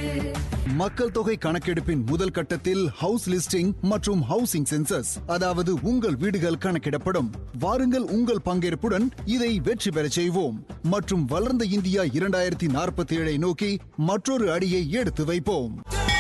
மக்கள் தொகை கணக்கெடுப்பின் முதல் கட்டத்தில் ஹவுஸ் லிஸ்டிங் மற்றும் ஹவுசிங் சென்சஸ் அதாவது உங்கள் வீடுகள் கணக்கிடப்படும் வாருங்கள் உங்கள் பங்கேற்புடன் இதை வெற்றி பெறச் செய்வோம் மற்றும் வளர்ந்த இந்தியா இரண்டாயிரத்தி நாற்பத்தி ஏழை நோக்கி மற்றொரு அடியை எடுத்து வைப்போம்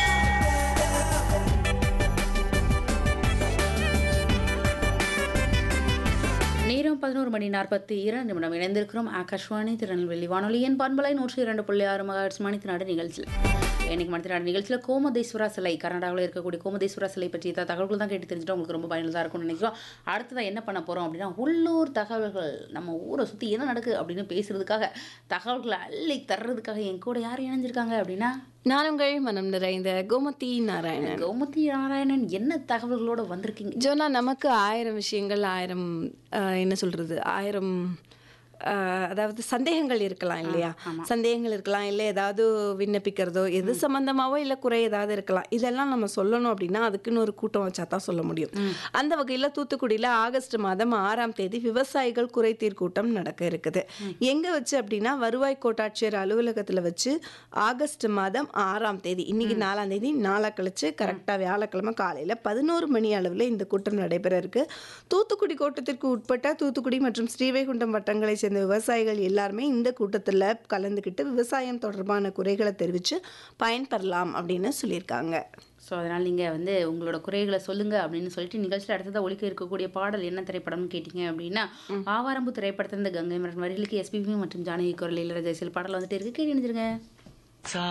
நேரம் பதினோரு மணி நாற்பத்தி இரண்டு நிமிடம் இணைந்திருக்கிறோம் ஆகாஷ்வாணி திருநெல்வேலி வானொலியின் பண்பலை நூற்றி இரண்டு புள்ளி ஆறு மகாட்ஸ் மணித்தினாடு நிகழ்ச்சியில் இன்னைக்கு மணித்தினாடு நிகழ்ச்சியில் கோமதேஸ்வரா சிலை கர்நாடகாவில் இருக்கக்கூடிய கோமதேஸ்வரா சிலை பற்றிய த- தகவல்கள் தான் கேட்டு தெரிஞ்சுட்டு உங்களுக்கு ரொம்ப பயனுள்ளதாக இருக்கும்னு நினைக்கிறோம் அடுத்ததான் என்ன பண்ண போகிறோம் அப்படின்னா உள்ளூர் தகவல்கள் நம்ம ஊரை சுற்றி என்ன நடக்குது அப்படின்னு பேசுறதுக்காக தகவல்களை அள்ளி தர்றதுக்காக என் கூட யார் இணைஞ்சிருக்காங்க அப்படின்னா நானுங்கள் மனம் நிறைந்த கோமதி நாராயணன் கௌமதி நாராயணன் என்ன தகவல்களோட வந்திருக்கீங்க ஜோனா நமக்கு ஆயிரம் விஷயங்கள் ஆயிரம் ஆஹ், என்ன சொல்றது ஆயிரம் ஆஹ், அதாவது சந்தேகங்கள் இருக்கலாம் இல்லையா சந்தேகங்கள் இருக்கலாம் இல்லை ஏதாவது விண்ணப்பிக்கிறதோ எது சம்பந்தமாவோ இல்லை குறை ஏதாவது இருக்கலாம் இதெல்லாம் நம்ம சொல்லணும் அப்படின்னா அதுக்குன்னு ஒரு கூட்டம் வச்சா தான் சொல்ல முடியும் அந்த வகையில் தூத்துக்குடியில் ஆகஸ்ட் மாதம் ஆறாம் தேதி விவசாயிகள் குறைதீர் கூட்டம் நடக்க இருக்குது எங்க வச்சு அப்படின்னா வருவாய் கோட்டாட்சியர் அலுவலகத்தில் வச்சு ஆகஸ்ட் மாதம் ஆறாம் தேதி இன்னைக்கு நாலாம் தேதி நாளா கழிச்சு கரெக்டாக வியாழக்கிழமை காலையில் பதினோரு மணி அளவில் இந்த கூட்டம் நடைபெற இருக்கு தூத்துக்குடி கோட்டத்திற்கு உட்பட்ட தூத்துக்குடி மற்றும் ஸ்ரீவைகுண்டம் வட்டங்களை சேர்ந்த விவசாயிகள் எல்லாருமே இந்த கூட்டத்தில் கலந்துக்கிட்டு விவசாயம் தொடர்பான குறைகளை தெரிவித்து பயன்பெறலாம் அப்படின்னு சொல்லியிருக்காங்க ஸோ அதனால் நீங்கள் வந்து உங்களோட குறைகளை சொல்லுங்க அப்படின்னு சொல்லிட்டு நிகழ்ச்சியில் அடுத்ததாக ஒழிக்க இருக்கக்கூடிய பாடல் என்ன திரைப்படம்னு கேட்டிங்க அப்படின்னா ஆவாரம்பு திரைப்படத்திலிருந்து கங்கை மரன் வரிகளுக்கு எஸ்பிபி மற்றும் ஜானகி குரல் இளையராஜா சில பாடல் வந்துட்டு இருக்கு கேட்டு நினைச்சிருங்க